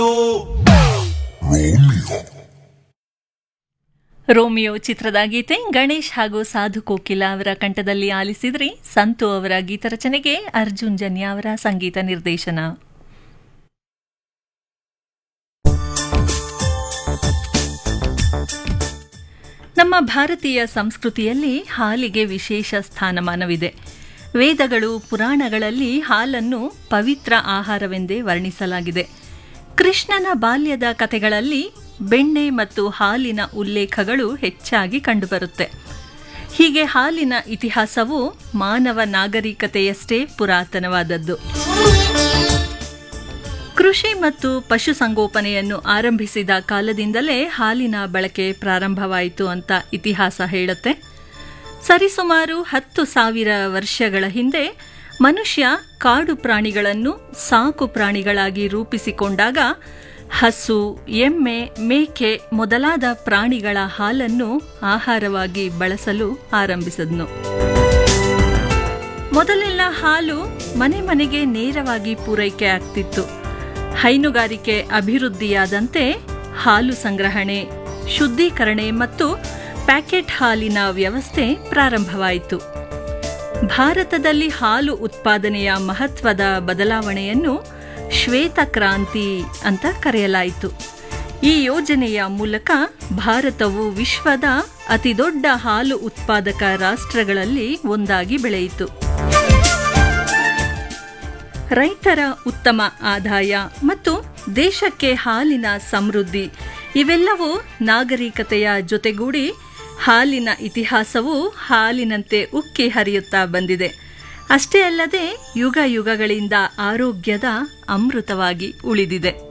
Romeo ಚಿತ್ರದ ಗೀತೆ ಗಣೇಶ್ ಹಾಗೂ ಸಾಧು ಕೋಕಿಲ ಅವರ ಕಂಠದಲ್ಲಿ ಆಲಿಸಿದ್ರಿ ಸಂತು ಅವರ ಗೀತರಚನೆಗೆ ಅರ್ಜುನ್ ಜನ್ಯ ಅವರ ಸಂಗೀತ ನಿರ್ದೇಶನ ನಮ್ಮ ಭಾರತೀಯ ಸಂಸ್ಕೃತಿಯಲ್ಲಿ ಹಾಲಿಗೆ ವಿಶೇಷ ಸ್ಥಾನಮಾನವಿದೆ ವೇದಗಳು ಪುರಾಣಗಳಲ್ಲಿ ಹಾಲನ್ನು ಪವಿತ್ರ ಆಹಾರವೆಂದೇ ವರ್ಣಿಸಲಾಗಿದೆ ಕೃಷ್ಣನ ಬಾಲ್ಯದ ಕಥೆಗಳಲ್ಲಿ ಬೆಣ್ಣೆ ಮತ್ತು ಹಾಲಿನ ಉಲ್ಲೇಖಗಳು ಹೆಚ್ಚಾಗಿ ಕಂಡುಬರುತ್ತೆ ಹೀಗೆ ಹಾಲಿನ ಇತಿಹಾಸವು ಮಾನವ ನಾಗರಿಕತೆಯಷ್ಟೇ ಪುರಾತನವಾದದ್ದು ಕೃಷಿ ಮತ್ತು ಪಶುಸಂಗೋಪನೆಯನ್ನು ಆರಂಭಿಸಿದ ಕಾಲದಿಂದಲೇ ಹಾಲಿನ ಬಳಕೆ ಪ್ರಾರಂಭವಾಯಿತು ಅಂತ ಇತಿಹಾಸ ಹೇಳುತ್ತೆ ಸರಿಸುಮಾರು ಹತ್ತು ಸಾವಿರ ವರ್ಷಗಳ ಹಿಂದೆ ಮನುಷ್ಯ ಕಾಡು ಪ್ರಾಣಿಗಳನ್ನು ಸಾಕು ಪ್ರಾಣಿಗಳಾಗಿ ರೂಪಿಸಿಕೊಂಡಾಗ ಹಸು ಎಮ್ಮೆ ಮೇಕೆ ಮೊದಲಾದ ಪ್ರಾಣಿಗಳ ಹಾಲನ್ನು ಆಹಾರವಾಗಿ ಬಳಸಲು ಆರಂಭಿಸಿದ್ನು ಮೊದಲೆಲ್ಲ ಹಾಲು ಮನೆ ಮನೆಗೆ ನೇರವಾಗಿ ಪೂರೈಕೆ ಆಗ್ತಿತ್ತು ಹೈನುಗಾರಿಕೆ ಅಭಿವೃದ್ಧಿಯಾದಂತೆ ಹಾಲು ಸಂಗ್ರಹಣೆ ಶುದ್ಧೀಕರಣೆ ಮತ್ತು ಪ್ಯಾಕೆಟ್ ಹಾಲಿನ ವ್ಯವಸ್ಥೆ ಪ್ರಾರಂಭವಾಯಿತು ಭಾರತದಲ್ಲಿ ಹಾಲು ಉತ್ಪಾದನೆಯ ಮಹತ್ವದ ಬದಲಾವಣೆಯನ್ನು ಶ್ವೇತಕ್ರಾಂತಿ ಅಂತ ಕರೆಯಲಾಯಿತು ಈ ಯೋಜನೆಯ ಮೂಲಕ ಭಾರತವು ವಿಶ್ವದ ಅತಿದೊಡ್ಡ ಹಾಲು ಉತ್ಪಾದಕ ರಾಷ್ಟ್ರಗಳಲ್ಲಿ ಒಂದಾಗಿ ಬೆಳೆಯಿತು ರೈತರ ಉತ್ತಮ ಆದಾಯ ಮತ್ತು ದೇಶಕ್ಕೆ ಹಾಲಿನ ಸಮೃದ್ಧಿ ಇವೆಲ್ಲವೂ ನಾಗರಿಕತೆಯ ಜೊತೆಗೂಡಿ ಹಾಲಿನ ಇತಿಹಾಸವು ಹಾಲಿನಂತೆ ಉಕ್ಕಿ ಹರಿಯುತ್ತಾ ಬಂದಿದೆ ಅಷ್ಟೇ ಅಲ್ಲದೆ ಯುಗ ಯುಗಗಳಿಂದ ಆರೋಗ್ಯದ ಅಮೃತವಾಗಿ ಉಳಿದಿದೆ